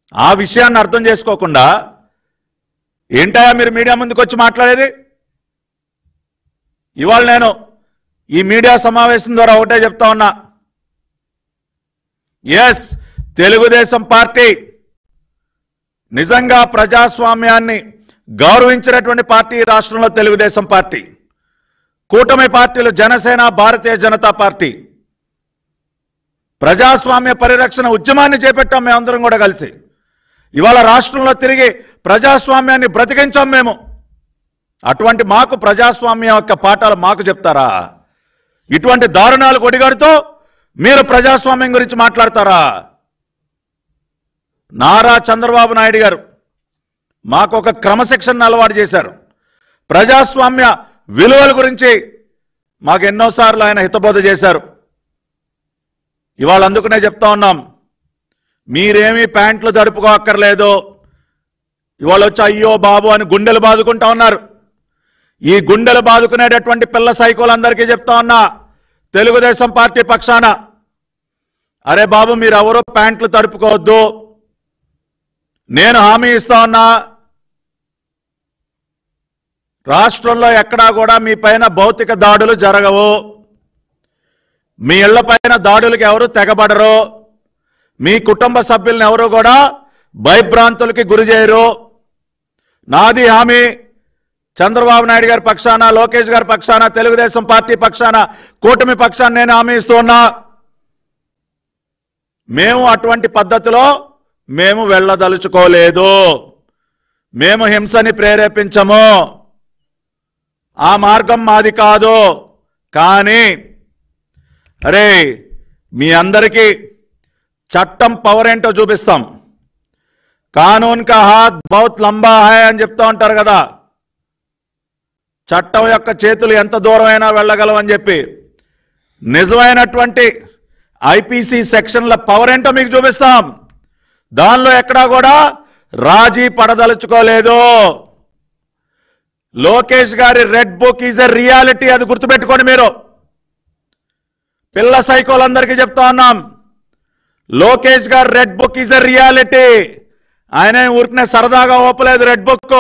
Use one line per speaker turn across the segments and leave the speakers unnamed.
ఆ విషయాన్ని అర్థం చేసుకోకుండా ఏంటయా మీరు మీడియా ముందుకు వచ్చి మాట్లాడేది ఇవాళ నేను ఈ మీడియా సమావేశం ద్వారా ఒకటే చెప్తా ఉన్నా ఎస్ తెలుగుదేశం పార్టీ నిజంగా ప్రజాస్వామ్యాన్ని గౌరవించినటువంటి పార్టీ ఈ రాష్ట్రంలో తెలుగుదేశం పార్టీ కూటమి పార్టీలు జనసేన భారతీయ జనతా పార్టీ ప్రజాస్వామ్య పరిరక్షణ ఉద్యమాన్ని చేపట్టాం మేమందరం కూడా కలిసి ఇవాళ రాష్ట్రంలో తిరిగి ప్రజాస్వామ్యాన్ని బ్రతికించాం మేము అటువంటి మాకు ప్రజాస్వామ్యం యొక్క పాఠాలు మాకు చెప్తారా ఇటువంటి దారుణాలు కొడిగాడుతూ మీరు ప్రజాస్వామ్యం గురించి మాట్లాడతారా నారా చంద్రబాబు నాయుడు గారు మాకు ఒక క్రమశిక్షణ అలవాటు చేశారు ప్రజాస్వామ్య విలువల గురించి మాకు ఎన్నోసార్లు ఆయన హితబోధ చేశారు ఇవాళ అందుకనే చెప్తా ఉన్నాం మీరేమీ ప్యాంట్లు జరుపుకోక్కర్లేదు ఇవాళ వచ్చి అయ్యో బాబు అని గుండెలు బాదుకుంటా ఉన్నారు ఈ గుండెలు బాదుకునేటటువంటి పిల్ల సైకోలందరికీ చెప్తా ఉన్నా తెలుగుదేశం పార్టీ పక్షాన అరే బాబు మీరు ఎవరో ప్యాంట్లు తడుపుకోవద్దు నేను హామీ ఇస్తా ఉన్నా రాష్ట్రంలో ఎక్కడా కూడా మీ పైన భౌతిక దాడులు జరగవు మీ ఇళ్ల పైన దాడులకు ఎవరు తెగబడరు మీ కుటుంబ సభ్యులను ఎవరు కూడా భయభ్రాంతులకి గురి చేయరు నాది హామీ చంద్రబాబు నాయుడు గారి పక్షాన లోకేష్ గారి పక్షాన తెలుగుదేశం పార్టీ పక్షాన కూటమి పక్షాన నేను హామీ ఇస్తూ ఉన్నా మేము అటువంటి పద్ధతిలో మేము వెళ్ళదలుచుకోలేదు మేము హింసని ప్రేరేపించము ఆ మార్గం మాది కాదు కానీ అరే మీ అందరికీ చట్టం పవర్ ఏంటో చూపిస్తాం కానూన్ కా హాత్ బహుత్ లంబా హై అని చెప్తా ఉంటారు కదా చట్టం యొక్క చేతులు ఎంత దూరమైనా వెళ్ళగలవని చెప్పి నిజమైనటువంటి ఐపీసీ సెక్షన్ల పవర్ ఏంటో మీకు చూపిస్తాం దానిలో ఎక్కడా కూడా రాజీ పడదలుచుకోలేదు లోకేష్ గారి red book is a reality అది గుర్తుపెట్టుకోండి మీరు పిల్ల సైకోలందరికీ చెప్తా ఉన్నాం లోకేష్ గారు red book is a reality ఆయన ఊరికనే సరదాగా ఓపలేదు రెడ్ బుక్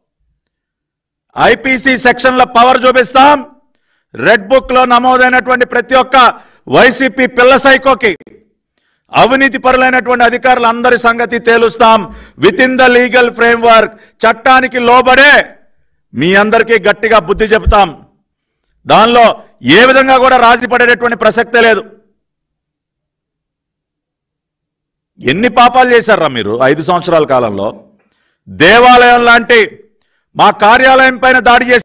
ఐపీసీ సెక్షన్ల పవర్ చూపిస్తాం రెడ్ బుక్ లో నమోదైనటువంటి ప్రతి ఒక్క వైసీపీ పిల్ల సైకోకి అవినీతి పరులైనటువంటి అధికారులు అందరి సంగతి తేలుస్తాం with in the legal framework చట్టానికి లోబడే మీ అందరికీ గట్టిగా బుద్ధి చెప్తాం దానిలో ఏ విధంగా కూడా రాజీ పడేటటువంటి ప్రసక్తే లేదు ఎన్ని పాపాలు చేశారా మీరు ఐదు సంవత్సరాల కాలంలో దేవాలయం లాంటి మా కార్యాలయం పైన దాడి చేసి